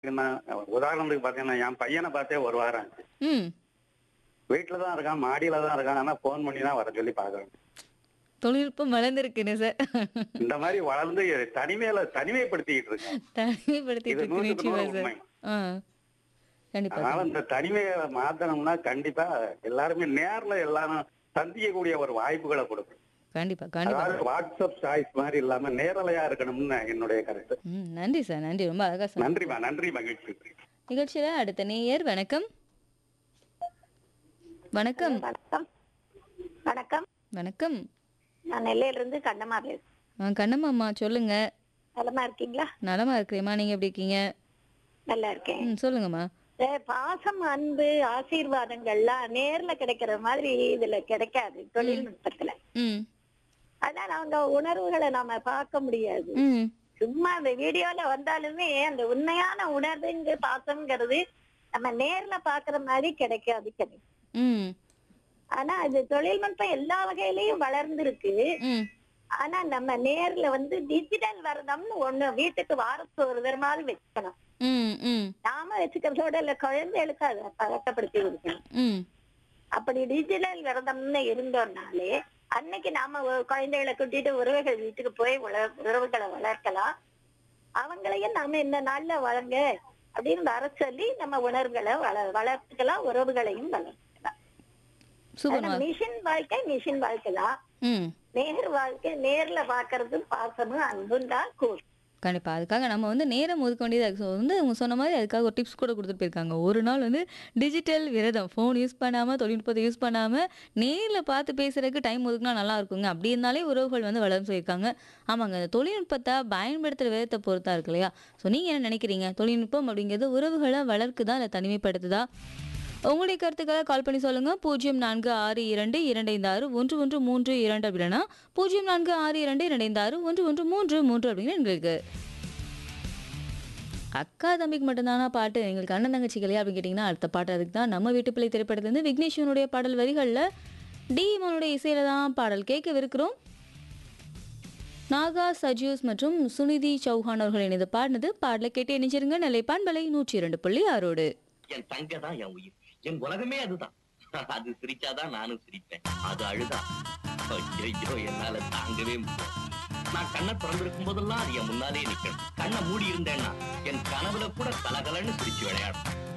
என்ன, உதாரணத்துக்கு பாத்தீங்கன்னா என் பையனை பார்த்தே ஒரு வாரம் ஆச்சு ம் வீட்டுல தான் இருக்கான் மாடியில தான் இருக்கான் ஆனா போன் பண்ணி தான் வர சொல்லி பாக்குறேன் தொழில்நுட்பம் வளர்ந்துருக்குன்னு சார் இந்த மாதிரி வளர்ந்து தனிமையில தனிமைப்படுத்திக்கிட்டு இருக்கேன் தனிமைப்படுத்திட்டு இது இருக்கு நூற்றுக்கு நிச்சயமா நூறு சார் உண்மை. ஆ கண்டிப்பா அதனால இந்த தனிமையை மாத்தணும்னா கண்டிப்பா எல்லாருமே நேர்ல எல்லாரும் சந்திக்கக்கூடிய ஒரு வாய்ப்புகளை கொடுக்கும் கண்டிப்பா கண்டிப்பா அதாவது வாட்ஸ்அப் சாய்ஸ் மாதிரி இல்லாம நேரலையா இருக்கணும்னு என்னுடைய கருத்து ம் நன்றி சார் நன்றி ரொம்ப அழகா சார் நன்றிமா நன்றி மகிழ்ச்சி நிகழ்ச்சியில அடுத்த நேயர் வணக்கம் வணக்கம் வணக்கம் வணக்கம் வணக்கம் நான் நெல்லையில இருந்து கண்ணம்மா பேசுறேன் ஆ, கண்ணம்மாம்மா சொல்லுங்க நலமா இருக்கீங்களா நலமா இருக்கிறேம்மா நீங்க எப்படி இருக்கீங்க நல்லா இருக்கேன் ம் சொல்லுங்கம்மா இந்த பாசம் அன்பு ஆசீர்வாதங்கள்லாம் நேர்ல கிடைக்கிற மாதிரி இதுல கிடைக்காது தொழில்நுட்பத்துல ம் அதனால அவங்க உணர்வுகளை நாம பார்க்க முடியாது ம் சும்மா அந்த வீடியோல வந்தாலுமே அந்த உண்மையான உணர்வுங்க பாசம்ங்கிறது நம்ம நேர்ல பாக்குற மாதிரி கிடைக்காது கிடைக்கும் ம் ஆனா அது தொழில்நுட்பம் எல்லா வகையிலயும் வளர்ந்துருக்கு ம் ஆனா நம்ம நேர்ல வந்து டிஜிட்டல் வரதம்னு ஒண்ணு வீட்டுக்கு வாரத்துக்கு ஒரு தரமாவது வச்சுக்கணும் ம் ம் நாம வச்சுக்கிறதோட இல்ல குழந்தைகளுக்கு அதை பழக்கப்படுத்தி கொடுக்கணும் ம் அப்படி டிஜிட்டல் விரதம்னு இருந்தோம்னாலே அன்னைக்கு நாம ஒரு குழந்தைகளை கூட்டிட்டு உறவுகள் வீட்டுக்கு போய் உல- உறவுகளை வளர்க்கலாம் அவங்களையும் நாம இந்த நாள்ல வளங்க அப்படின்னு வர சொல்லி நம்ம உணர்வுகளை வள வளர்த்துக்கலாம் உறவுகளையும் வளர்த்துக்கலாம் சூப்பர்மா மிஷின் வாழ்க்கை மிஷின் வாழ்க்கை தான் ம் நேர் வாழ்க்கை நேர்ல பாக்குறது பாசமும் அன்பும் தான் கூடும் கண்டிப்பா அதுக்காக நம்ம வந்து நேரம் ஒதுக்க வேண்டியது இருக்கு. So வந்து அவங்க சொன்ன மாதிரி அதுக்காக ஒரு டிப்ஸ் கூட கொடுத்துட்டு போயிருக்காங்க ஒரு நாள் வந்து டிஜிட்டல் விரதம் ஃபோன் யூஸ் பண்ணாம தொழில்நுட்பத்தை யூஸ் பண்ணாம நேர்ல பார்த்து பேசுறதுக்கு டைம் ஒதுக்குனா நல்லா இருக்குங்க அப்படி இருந்தாலே உறவுகள் வந்து வளரும் சொல்லியிருக்காங்க ஆமாங்க அந்த தொழில்நுட்பத்தை பயன்படுத்துகிற விதத்தை பொறுத்தா இருக்கு இல்லையா ஸோ நீங்கள் என்ன நினைக்கிறீங்க தொழில்நுட்பம் அப்படிங்கிறது உறவுகளை வளர்க்குதா இல்லை தனிமைப்படுத்துதா உங்களுடைய கருத்துக்களை கால் பண்ணி சொல்லுங்க பூஜ்ஜியம் நான்கு ஆறு இரண்டு இரண்டு ஐந்து ஆறு ஒன்று ஒன்று மூன்று இரண்டு அப்படின்னா பூஜ்ஜியம் நான்கு ஆறு இரண்டு இரண்டு ஐந்து ஆறு ஒன்று ஒன்று மூன்று மூன்று அப்படின்னு எங்களுக்கு அக்கா தம்பிக்கு மட்டும்தானா பாட்டு எங்களுக்கு அண்ணன் தங்கச்சிகளே அப்படின்னு கேட்டிங்கன்னா அடுத்த பாட்டு அதுக்கு தான் நம்ம வீட்டு பிள்ளை திரைப்படத்துலேருந்து விக்னேஸ்வனுடைய பாடல் வரிகளில் டி இமனுடைய இசையில தான் பாடல் கேட்கவிருக்கிறோம் நாகா சஜூஸ் மற்றும் சுனிதி சௌஹான் அவர்கள் இணைந்து பாடினது பாடலை கேட்டு இணைஞ்சிருங்க நெல்லை பான்பலை நூற்றி இரண்டு புள்ளி ஆறோடு என் தங்க தான் என் உயிர் என் உலகமே அதுதான் அது சிரிச்சாதான் நானும் சிரிப்பேன் அது அழுதா ஐயோ என்னால தாங்கவே முடியல நான் கண்ணை திறந்திருக்கும் போதெல்லாம் அது என் முன்னாலே நிக்கணும் கண்ணை மூடி இருந்தேன்னா என் கனவுல கூட கலகலன்னு சிரிச்சு விளையாடும்